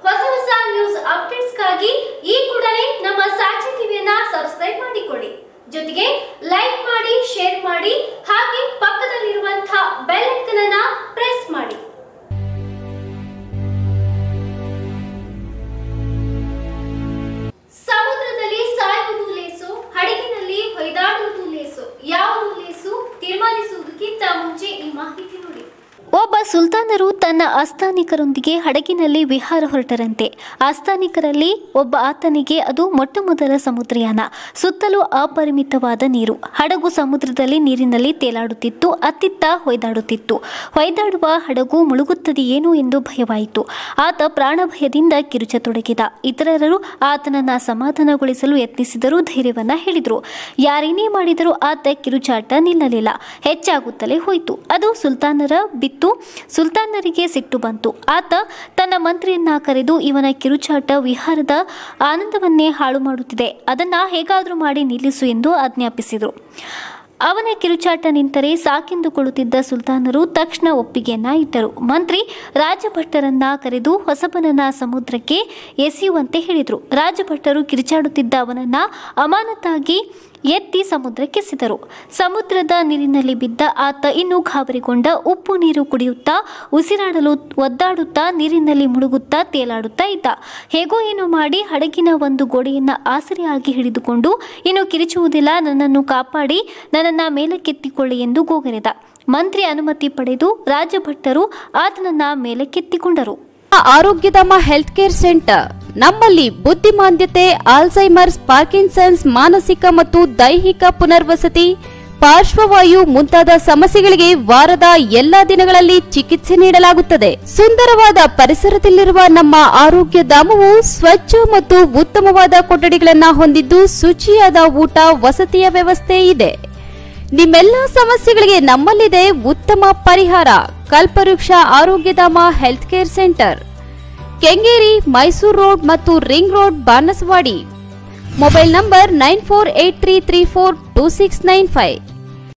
ಹೊಸ ಹೊಸ ನ್ಯೂಸ್ ಅಪ್ಡೇಟ್ಸ್ಗಾಗಿ ಈ ಕೂಡಲೇ ನಮ್ಮ ಸಾಕ್ಷಿ ಟಿವಿಯನ್ನ ಸಬ್ಸ್ಕ್ರೈಬ್ ಮಾಡಿಕೊಳ್ಳಿ ಜೊತೆಗೆ ಲೈಕ್ ಮಾಡಿ ಶೇರ್ ಮಾಡಿ ಹಾಗೆ ಪಕ್ಕದಲ್ಲಿರುವಂತಹ ಬೆಲ್ ಐಕನ್ ಅನ್ನ ಪ್ರೆಸ್ ಮಾಡಿ ಸಮುದ್ರದಲ್ಲಿ ಸಾಯುವುದು ಲೇಸು ಹಡಗಿನಲ್ಲಿ ಹೊಯ್ದಾಡುವುದು ಲೇಸು ಯಾವುದು ಲೇಸು ತೀರ್ಮಾನಿಸುವುದಕ್ಕಿಂತ ಮುಂಚೆ ಈ ಮಾಹಿತಿ ನೋಡಿ ಒಬ್ಬ ಸುಲ್ತಾನರು ತನ್ನ ಆಸ್ಥಾನಿಕರೊಂದಿಗೆ ಹಡಗಿನಲ್ಲಿ ವಿಹಾರ ಹೊರಟರಂತೆ ಆಸ್ಥಾನಿಕರಲ್ಲಿ ಒಬ್ಬ ಆತನಿಗೆ ಅದು ಮೊಟ್ಟ ಮೊದಲ ಸಮುದ್ರಯಾನ ಸುತ್ತಲೂ ಅಪರಿಮಿತವಾದ ನೀರು ಹಡಗು ಸಮುದ್ರದಲ್ಲಿ ನೀರಿನಲ್ಲಿ ತೇಲಾಡುತ್ತಿತ್ತು ಅತ್ತಿತ್ತ ಹೊಯ್ದಾಡುತ್ತಿತ್ತು ಹೊಯ್ದಾಡುವ ಹಡಗು ಮುಳುಗುತ್ತದೆಯೇನು ಎಂದು ಭಯವಾಯಿತು ಆತ ಪ್ರಾಣ ಭಯದಿಂದ ಕಿರುಚತೊಡಗಿದ ಇತರರು ಆತನನ್ನ ಸಮಾಧಾನಗೊಳಿಸಲು ಯತ್ನಿಸಿದರೂ ಧೈರ್ಯವನ್ನ ಹೇಳಿದರು ಯಾರೇನೇ ಮಾಡಿದರೂ ಆತ ಕಿರುಚಾಟ ನಿಲ್ಲಲಿಲ್ಲ ಹೆಚ್ಚಾಗುತ್ತಲೇ ಹೋಯಿತು ಅದು ಸುಲ್ತಾನರ ಬಿತ್ತು ಸುಲ್ತಾನರಿಗೆ ಸಿಟ್ಟು ಬಂತು ಆತ ತನ್ನ ಮಂತ್ರಿಯನ್ನ ಕರೆದು ಇವನ ಕಿರುಚಾಟ ವಿಹಾರದ ಆನಂದವನ್ನೇ ಹಾಳು ಮಾಡುತ್ತಿದೆ ಅದನ್ನ ಹೇಗಾದರೂ ಮಾಡಿ ನಿಲ್ಲಿಸು ಎಂದು ಆಜ್ಞಾಪಿಸಿದರು ಅವನ ಕಿರುಚಾಟ ನಿಂತರೆ ಸಾಕೆಂದುಕೊಳ್ಳುತ್ತಿದ್ದ ಸುಲ್ತಾನರು ತಕ್ಷಣ ಒಪ್ಪಿಗೆಯನ್ನ ಇಟ್ಟರು ಮಂತ್ರಿ ರಾಜಭಟ್ಟರನ್ನ ಕರೆದು ಹೊಸಬನನ್ನ ಸಮುದ್ರಕ್ಕೆ ಎಸೆಯುವಂತೆ ಹೇಳಿದರು ರಾಜಭಟ್ಟರು ಕಿರುಚಾಡುತ್ತಿದ್ದ ಅವನನ್ನ ಅಮಾನತಾಗಿ ಎತ್ತಿ ಸಮುದ್ರಕ್ಕೆಸೆದರು ಸಮುದ್ರದ ನೀರಿನಲ್ಲಿ ಬಿದ್ದ ಆತ ಇನ್ನೂ ಗಾಬರಿಗೊಂಡ ಉಪ್ಪು ನೀರು ಕುಡಿಯುತ್ತಾ ಉಸಿರಾಡಲು ಒದ್ದಾಡುತ್ತಾ ನೀರಿನಲ್ಲಿ ಮುಳುಗುತ್ತಾ ತೇಲಾಡುತ್ತಾ ಇದ್ದ ಹೇಗೋ ಏನೋ ಮಾಡಿ ಹಡಗಿನ ಒಂದು ಗೋಡೆಯನ್ನ ಆಸರೆಯಾಗಿ ಹಿಡಿದುಕೊಂಡು ಇನ್ನು ಕಿರಿಚುವುದಿಲ್ಲ ನನ್ನನ್ನು ಕಾಪಾಡಿ ನನ್ನನ್ನ ಮೇಲಕ್ಕೆತ್ತಿಕೊಳ್ಳಿ ಎಂದು ಗೋಗರೆದ ಮಂತ್ರಿ ಅನುಮತಿ ಪಡೆದು ರಾಜಭಟ್ಟರು ಆತನನ್ನ ಮೇಲಕ್ಕೆತ್ತಿಕೊಂಡರು ಆರೋಗ್ಯಧಾಮ ಹೆಲ್ತ್ ಕೇರ್ ಸೆಂಟರ್ ನಮ್ಮಲ್ಲಿ ಬುದ್ಧಿಮಾಂದ್ಯತೆ ಆಲ್ಝೈಮರ್ಸ್ ಪಾರ್ಕಿನ್ಸನ್ಸ್ ಮಾನಸಿಕ ಮತ್ತು ದೈಹಿಕ ಪುನರ್ವಸತಿ ಪಾರ್ಶ್ವವಾಯು ಮುಂತಾದ ಸಮಸ್ಯೆಗಳಿಗೆ ವಾರದ ಎಲ್ಲಾ ದಿನಗಳಲ್ಲಿ ಚಿಕಿತ್ಸೆ ನೀಡಲಾಗುತ್ತದೆ ಸುಂದರವಾದ ಪರಿಸರದಲ್ಲಿರುವ ನಮ್ಮ ಆರೋಗ್ಯ ಧಾಮವು ಸ್ವಚ್ಛ ಮತ್ತು ಉತ್ತಮವಾದ ಕೊಠಡಿಗಳನ್ನ ಹೊಂದಿದ್ದು ಶುಚಿಯಾದ ಊಟ ವಸತಿಯ ವ್ಯವಸ್ಥೆ ಇದೆ ನಿಮ್ಮೆಲ್ಲ ಸಮಸ್ಯೆಗಳಿಗೆ ನಮ್ಮಲ್ಲಿದೆ ಉತ್ತಮ ಪರಿಹಾರ Kalpavriksha Arogyadhama health care centre Kengeri Mysuru road ಮತ್ತು ring road Banaswadi mobile number nine four eight three three four two six nine five